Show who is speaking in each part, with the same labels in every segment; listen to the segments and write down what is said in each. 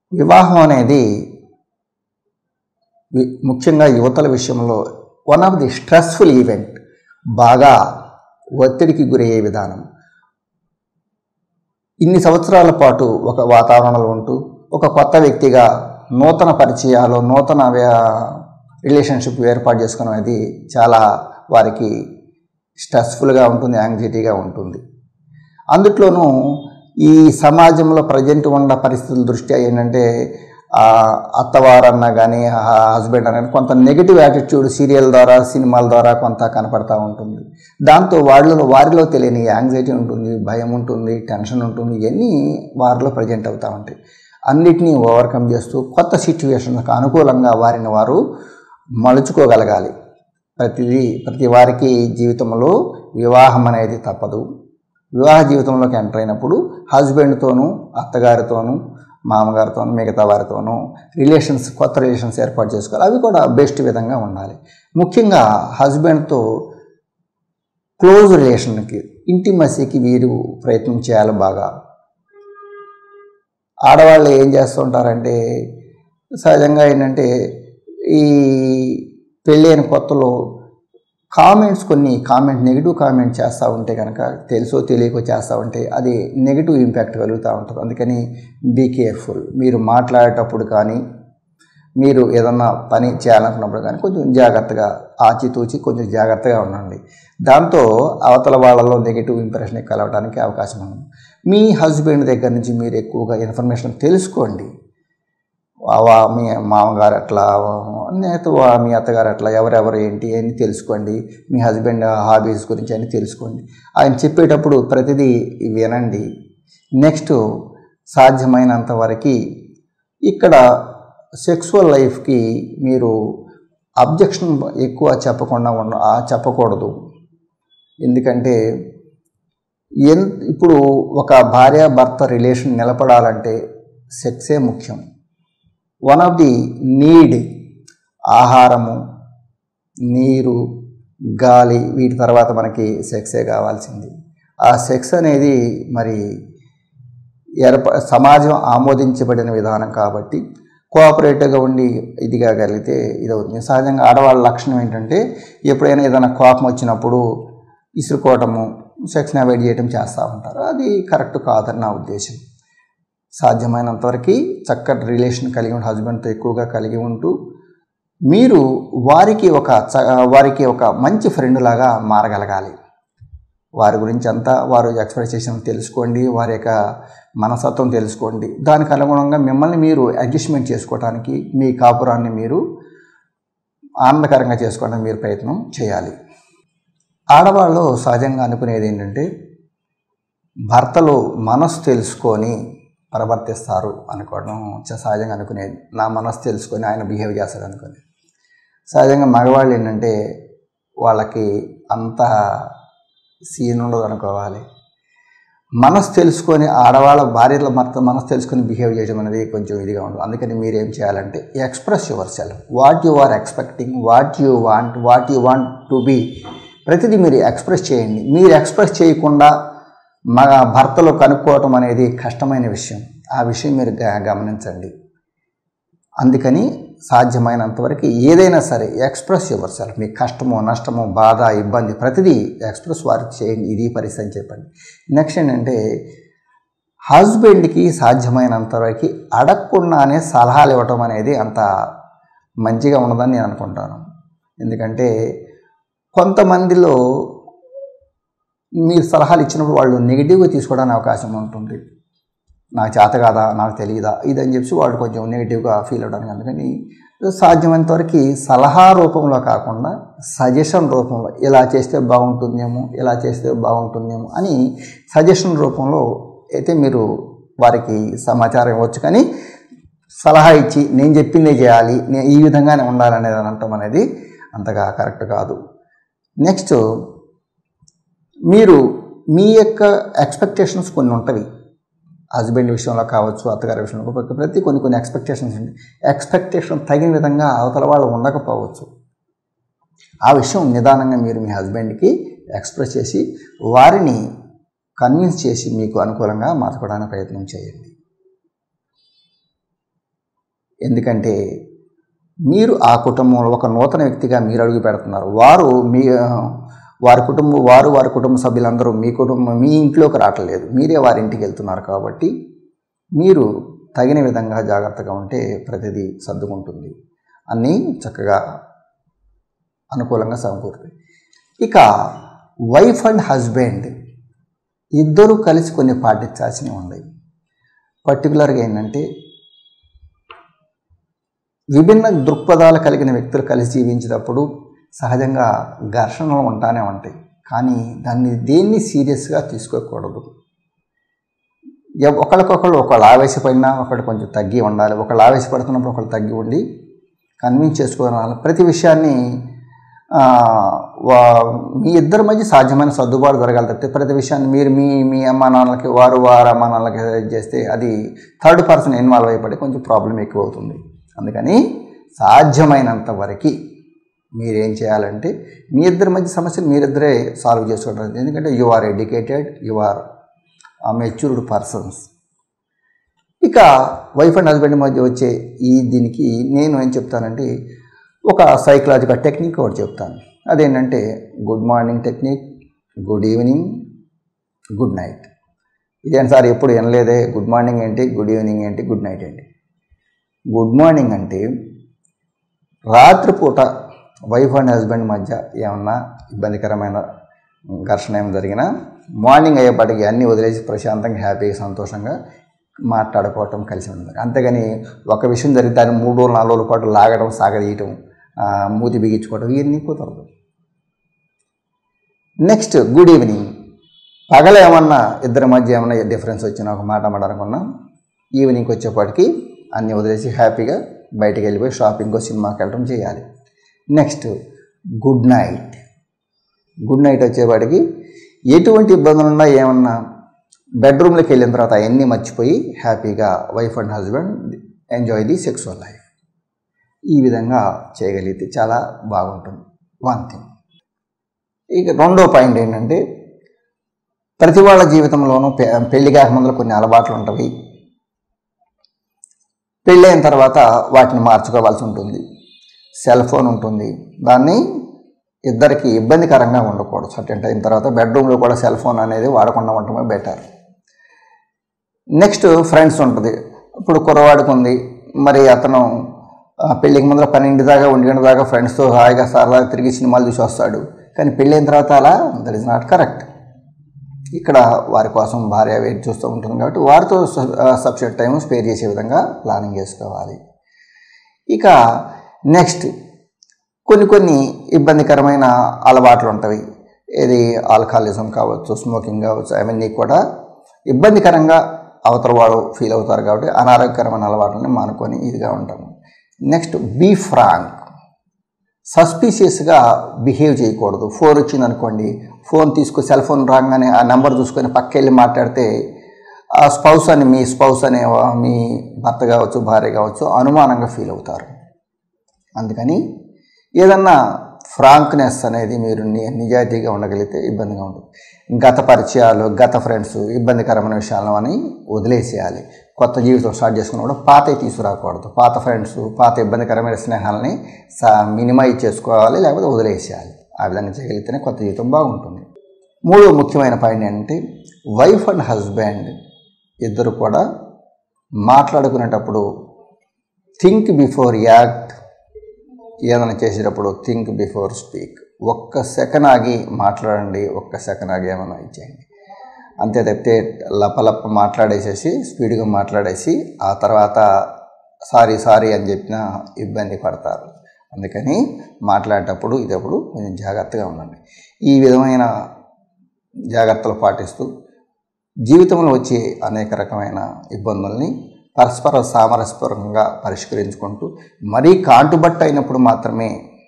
Speaker 1: వివాహం అనేది వి- ముఖ్యంగా యువతల విషయంలో one of the stressful event బాగా ఒత్తిడికి గురయ్యే విధానం ఇన్ని సంవత్సరాల పాటు ఒక వాతావరణంలో ఉంటూ ఒక కొత్త వ్యక్తిగా నూతన పరిచయాలు నూతన రిలేషన్షిప్ ఏర్పాటు చేసుకోవడం అనేది చాలా వారికి స్ట్రెస్ఫుల్గా ఉంటుంది యాంగ్జైటీగా ఉంటుంది అందుట్లోనూ ఈ సమాజంలో ప్రజెంట్ ఉన్న పరిస్థితుల దృష్ట్యా ఏంటంటే ఆ అత్తవారన్నా కానీ హస్బెండ్ అన్న కానీ కొంత నెగిటివ్ యాటిట్యూడ్ సీరియల్ ద్వారా సినిమాల ద్వారా కొంత కనపడతా ఉంటుంది దాంతో వాళ్ళలో వారిలో తెలియని యాంగ్జైటీ ఉంటుంది భయం ఉంటుంది టెన్షన్ ఉంటుంది ఇవన్నీ వారిలో ప్రజెంట్ అవుతూ ఉంటాయి అన్నిటినీ ఓవర్కమ్ చేస్తూ కొత్త సిచ్యువేషన్కి అనుకూలంగా వారిని వారు మలుచుకోగలగాలి ప్రతిదీ ప్రతి వారికి జీవితంలో వివాహం అనేది తప్పదు వివాహ జీవితంలోకి ఎంటర్ అయినప్పుడు హస్బెండ్తోనూ అత్తగారితోనూ మామగారితోనూ మిగతా వారితోనూ రిలేషన్స్ కొత్త రిలేషన్స్ ఏర్పాటు చేసుకోవాలి అవి కూడా బెస్ట్ విధంగా ఉండాలి ముఖ్యంగా హస్బెండ్తో క్లోజ్ రిలేషన్కి ఇంటిమసీకి వీరు ప్రయత్నం చేయాలి బాగా ఆడవాళ్ళు ఏం చేస్తుంటారంటే సహజంగా ఏంటంటే ఈ పెళ్ళైన కొత్తలో కామెంట్స్ కొన్ని కామెంట్ నెగిటివ్ కామెంట్ చేస్తూ ఉంటే కనుక తెలుసో తెలియకో చేస్తూ ఉంటే అది నెగిటివ్ ఇంపాక్ట్ కలుగుతూ ఉంటుంది అందుకని బీ కేర్ఫుల్ మీరు మాట్లాడేటప్పుడు కానీ మీరు ఏదన్నా పని చేయాలనుకున్నప్పుడు కానీ కొంచెం జాగ్రత్తగా ఆచితూచి కొంచెం జాగ్రత్తగా ఉండండి దాంతో అవతల వాళ్ళలో నెగిటివ్ ఇంప్రెషన్ కలవడానికి అవకాశం ఉంది మీ హస్బెండ్ దగ్గర నుంచి మీరు ఎక్కువగా ఇన్ఫర్మేషన్ తెలుసుకోండి వా- వా- మీ మామగారు ఎట్లా నేత వా- మీ అత్తగారు ఎట్లా ఎవరెవరు ఏంటి అని తెలుసుకోండి మీ హస్బెండ్ హాబీస్ గురించి అని తెలుసుకోండి ఆయన చెప్పేటప్పుడు ప్రతిదీ వినండి నెక్స్ట్ సాధ్యమైనంత వరకు ఇక్కడ సెక్సువల్ లైఫ్కి మీరు అబ్జెక్షన్ ఎక్కువ చెప్పకుండా ఉండ ఆ చెప్పకూడదు ఎందుకంటే ఎన్ ఇప్పుడు ఒక భార్య భర్త రిలేషన్ నిలబడాలంటే సెక్సే ముఖ్యం వన్ ఆఫ్ ది నీడ్ ఆహారము నీరు గాలి వీటి తర్వాత మనకి సెక్సే కావాల్సింది ఆ సెక్స్ అనేది మరి ఏర్ప సమాజం ఆమోదించబడిన విధానం కాబట్టి కోఆపరేటివ్గా ఉండి ఇది కాగలిగితే ఇది అవుతుంది సహజంగా ఆడవాళ్ళ లక్షణం ఏంటంటే ఎప్పుడైనా ఏదైనా కోపం వచ్చినప్పుడు ఇసురుకోవటము సెక్స్ని అవాయిడ్ చేయటం చేస్తూ ఉంటారు అది కరెక్ట్ కాదని నా ఉద్దేశం సాధ్యమైనంతవరకు చక్కటి రిలేషన్ కలిగి ఉండి హస్బెండ్తో ఎక్కువగా కలిగి ఉంటూ మీరు వారికి ఒక చ- వారికి ఒక మంచి ఫ్రెండ్ లాగా మారగలగాలి వారి గురించి అంతా వారు ఎక్స్ప్రెస్ చేసిన తెలుసుకోండి వారి యొక్క మనస్తత్వం తెలుసుకోండి దానికి అనుగుణంగా మిమ్మల్ని మీరు అడ్జస్ట్మెంట్ చేసుకోవడానికి మీ కాపురాన్ని మీరు ఆనందకరంగా చేసుకోవడానికి మీరు ప్రయత్నం చేయాలి ఆడవాళ్ళు సహజంగా అనుకునేది ఏంటంటే భర్తలు మనసు తెలుసుకొని ప్రవర్తిస్తారు అనుకోవడం చ- సహజంగా అనుకునేది నా మనసు తెలుసుకొని ఆయన బిహేవ్ చేస్తాడు అనుకుని సహజంగా మగవాళ్ళు ఏంటంటే వాళ్ళకి అంత సీన్ ఉండదు అనుకోవాలి మనసు తెలుసుకొని ఆడవాళ్ళ భార్యల భర్త మనసు తెలుసుకొని బిహేవ్ చేయడం అనేది కొంచెం ఇదిగా ఉండదు అందుకని మీరు ఏం చేయాలంటే express yourself what you are expecting what you want what you want to be ప్రతిదీ మీరు ఎక్స్ప్రెస్ చేయండి మీరు ఎక్స్ప్రెస్ చేయకుండా మగ భర్తలో కనుక్కోవటం అనేది కష్టమైన విషయం ఆ విషయం మీరు గ- గమనించండి అందుకని సాధ్యమైనంత వరకు ఏదైనా సరే ఎక్స్ప్రెస్ యువర్ సెల్ఫ్ మీ కష్టమో నష్టమో బాధ ఇబ్బంది ప్రతిదీ ఎక్స్ప్రెస్ వారికి చేయండి ఇది పరిస్థితి అని చెప్పండి నెక్స్ట్ ఏంటంటే హస్బెండ్కి సాధ్యమైనంత వరకు అడగకుండానే సలహాలు ఇవ్వటం అనేది అంత మంచిగా ఉండదని నేను అనుకుంటాను ఎందుకంటే కొంతమందిలో మీరు సలహాలు ఇచ్చినప్పుడు వాళ్ళు నెగిటివ్గా తీసుకోవడానికి అవకాశం ఉంటుంది నాకు చేత కాదా నాకు తెలియదా ఇదని చెప్పి వాళ్ళు కొంచెం నెగిటివ్గా ఫీల్ అవడానికి అందుకని సాధ్యమైనంత వరకు సలహా రూపంలో కాకుండా సజెషన్ రూపంలో ఇలా చేస్తే బాగుంటుందేమో ఇలా చేస్తే బాగుంటుందేమో అని సజెషన్ రూపంలో అయితే మీరు వారికి సమాచారం ఇవ్వచ్చు కానీ సలహా ఇచ్చి నేను చెప్పిందే చేయాలి నేను ఈ విధంగానే ఉండాలనేది అనటం అనేది అంతగా కరెక్ట్ కాదు నెక్స్ట్ మీరు మీ యొక్క ఎక్స్పెక్టేషన్స్ కొన్ని ఉంటవి హస్బెండ్ విషయంలో కావచ్చు అత్తగారి విషయంలో కావచ్చు, ప్రతి కొన్ని కొన్ని ఎక్స్పెక్టేషన్స్ ఉంటాయి ఎక్స్పెక్టేషన్ తగిన విధంగా అవతల వాళ్ళు ఉండకపోవచ్చు ఆ విషయం నిదానంగా మీరు మీ హస్బెండ్కి ఎక్స్ప్రెస్ చేసి వారిని కన్విన్స్ చేసి మీకు అనుకూలంగా మార్చుకోవడానికి ప్రయత్నం చేయండి ఎందుకంటే మీరు ఆ కుటుంబంలో ఒక నూతన వ్యక్తిగా మీరు అడుగు పెడుతున్నారు వారు మీ వారి కుటుంబం వారు వారి కుటుంబ సభ్యులందరూ మీ కుటుంబం మీ ఇంట్లోకి రావట్లేదు మీరే వారి ఇంటికి వెళ్తున్నారు కాబట్టి మీరు తగిన విధంగా జాగ్రత్తగా ఉంటే ప్రతిదీ సర్దుకుంటుంది అన్నీ చక్కగా అనుకూలంగా సమకూరుతాయి ఇక వైఫ్ అండ్ హస్బెండ్ ఇద్దరు కలిసి కొన్ని పాటించాల్సినవి ఉన్నాయి పర్టికులర్గా ఏంటంటే విభిన్న దృక్పథాలు కలిగిన వ్యక్తులు కలిసి జీవించేటప్పుడు సహజంగా ఘర్షణలు ఉంటానే ఉంటాయి కానీ దాన్ని దేన్ని సీరియస్గా తీసుకోకూడదు ఎవ- ఒకళ్ళకొకళ్ళు ఒకళ్ళు ఆవేశపడినా ఒకళ్ళు కొంచెం తగ్గి ఉండాలి ఒకళ్ళు ఆవేశపడుతున్నప్పుడు ఒకళ్ళు తగ్గి ఉండి కన్విన్స్ చేసుకోవాలి ప్రతి విషయాన్ని ఆ, వా- మీ ఇద్దరి మధ్య సాధ్యమైన సర్దుబాటు జరగాలి తప్పితే ప్రతి విషయాన్ని మీరు మీ మీ అమ్మా నాన్నలకి వారు వారి అమ్మా నాన్నలకి ఇది చేస్తే అది థర్డ్ పర్సన్ ఇన్వాల్వ్ అయిపడి కొంచెం ప్రాబ్లం ఎక్కువ అవుతుంది అందుకని సాధ్యమైనంత వరకు మీరేం చేయాలంటే మీ ఇద్దరి మధ్య సమస్యలు మీరిద్దరే సాల్వ్ చేసుకోవడం ఎందుకంటే you are educated you are matured persons ఇక వైఫ్ అండ్ హస్బెండ్ మధ్య వచ్చే ఈ దీనికి నేను ఏం చెప్తానంటే ఒక సైకలాజికల్ టెక్నిక్ ఒకటి చెప్తాను అదేంటంటే good morning technique good evening good night ఇదేంటి సార్ ఎప్పుడు వినలేదే గుడ్ మార్నింగ్ ఏంటి గుడ్ ఈవినింగ్ ఏంటి గుడ్ నైట్ ఏంటి గుడ్ మార్నింగ్ అంటే రాత్రిపూట వైఫ్ అండ్ హస్బెండ్ మధ్య ఏమన్నా ఇబ్బందికరమైన ఘర్షణ ఏమైనా జరిగినా మార్నింగ్ అయ్యేపాటికి అన్నీ వదిలేసి ప్రశాంతంగా హ్యాపీగా సంతోషంగా మాట్లాడుకోవటం కలిసి ఉంటుంది అంతేగాని ఒక విషయం జరిగితే దాన్ని మూడు రోజులు నాలుగు రోజుల పాటు లాగడం సాగదీయటం ఆ, మూతి బిగించుకోవడం ఇవన్నీ కుదరదు నెక్స్ట్ గుడ్ ఈవినింగ్ పగల ఏమన్నా ఇద్దరి మధ్య ఏమన్నా డిఫరెన్స్ వచ్చినా ఒక మాట మాట్లాడుకున్నా ఈవినింగ్కి వచ్చేపాటికి అన్నీ వదిలేసి హ్యాపీగా బయటికి వెళ్ళిపోయి షాపింగ్కో సినిమాకి వెళ్ళడం చేయాలి next good night good night వచ్చేవాడికి ఎటువంటి ఇబ్బందులు ఉన్నా ఏమన్నా బెడ్రూమ్లోకి వెళ్ళిన తర్వాత అవన్నీ మర్చిపోయి హ్యాపీగా wife and husband enjoy the sexual life ఈ విధంగా చేయగలిగితే చాలా బాగుంటుంది వన్ థింగ్ ఇక రెండో పాయింట్ ఏంటంటే ప్రతి వాళ్ళ జీవితంలోనూ పె పెళ్లి కాకముందులో కొన్ని అలవాట్లు ఉంటాయి పెళ్ళైన తర్వాత వాటిని మార్చుకోవాల్సి ఉంటుంది సెల్ ఫోన్ ఉంటుంది దాన్ని ఇద్దరికి ఇబ్బందికరంగా ఉండకూడదు సర్టెన్ టైం తర్వాత బెడ్రూమ్లో కూడా సెల్ ఫోన్ అనేది వాడకుండా ఉండటమే బెటర్ నెక్స్ట్ ఫ్రెండ్స్ ఉంటుంది ఇప్పుడు కుర్రవాడికి ఉంది మరి అతను ఆ, పెళ్ళికి ముందర పన్నెండు దాకా ఒంటి గంట దాకా ఫ్రెండ్స్తో హాయిగా సరదా తిరిగి సినిమాలు చూసి వస్తాడు కానీ పెళ్ళైన తర్వాత అలా దట్ ఈస్ నాట్ కరెక్ట్ ఇక్కడ వారి కోసం భార్య వెయిట్ చూస్తూ ఉంటుంది కాబట్టి వారితో సబ్సిడెంట్ టైం స్పేర్ చేసే విధంగా ప్లానింగ్ చేసుకోవాలి ఇక నెక్స్ట్ కొన్ని కొన్ని ఇబ్బందికరమైన అలవాట్లు ఉంటాయి ఇది ఆల్కహాలిజం కావచ్చు స్మోకింగ్ కావచ్చు అవన్నీ కూడా ఇబ్బందికరంగా అవతల వాడు ఫీల్ అవుతారు కాబట్టి అనారోగ్యకరమైన అలవాట్లని మానుకొని ఇదిగా ఉంటాము నెక్స్ట్ బీ ఫ్రాంక్ సస్పీషియస్గా బిహేవ్ చేయకూడదు ఫోన్ వచ్చింది అనుకోండి ఫోన్ తీసుకు సెల్ ఫోన్ రాగానే ఆ నెంబర్ చూసుకొని పక్క వెళ్ళి మాట్లాడితే ఆ స్పౌస్ అని మీ స్పౌస్ అనే వా- మీ భర్త కావచ్చు భార్య కావచ్చు అనుమానంగా ఫీల్ అవుతారు అందుకని ఏదన్నా ఫ్రాంక్నెస్ అనేది మీరు ని- నిజాయితీగా ఉండగలిగితే ఇబ్బందిగా ఉంటుంది గత పరిచయాలు గత ఫ్రెండ్స్ ఇబ్బందికరమైన విషయాలను అని వదిలేసేయాలి కొత్త జీవితం స్టార్ట్ చేసుకున్నప్పుడు పాతవి తీసుకురాకూడదు పాత ఫ్రెండ్స్ పాత ఇబ్బందికరమైన స్నేహాలని సా మినిమైజ్ చేసుకోవాలి లేకపోతే వదిలేసేయాలి ఆ విధంగా చేయగలిగితేనే కొత్త జీవితం బాగుంటుంది మూడో ముఖ్యమైన పాయింట్ ఏంటంటే వైఫ్ అండ్ హస్బెండ్ ఇద్దరు కూడా మాట్లాడుకునేటప్పుడు థింక్ బిఫోర్ యాక్ట్ ఏదైనా చేసేటప్పుడు థింక్ బిఫోర్ స్పీక్ ఒక్క సెకండ్ ఆగి మాట్లాడండి ఒక్క సెకండ్ ఆగి ఏమైనా ఇచ్చేయండి అంతే తప్పితే లపలప్ప మాట్లాడేసేసి స్పీడ్గా మాట్లాడేసి ఆ తర్వాత సారీ సారీ అని చెప్పిన ఇబ్బంది పడతారు అందుకని మాట్లాడేటప్పుడు ఇదప్పుడు కొంచెం జాగ్రత్తగా ఉండండి ఈ విధమైన జాగ్రత్తలు పాటిస్తూ జీవితంలో వచ్చే అనేక రకమైన ఇబ్బందుల్ని పరస్పర సామరస్పరంగా పరిష్కరించుకుంటూ మరీ కాంటుబట్ట అయినప్పుడు మాత్రమే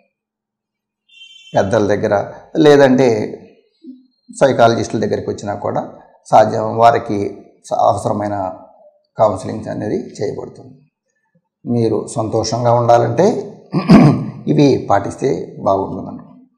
Speaker 1: పెద్దల దగ్గర లేదంటే సైకాలజిస్టుల దగ్గరికి వచ్చినా కూడా సాధ్యం వారికి అవసరమైన కౌన్సిలింగ్స్ అనేది చేయబడుతుంది మీరు సంతోషంగా ఉండాలంటే ఇవి పాటిస్తే బాగుంటుందన్నమాట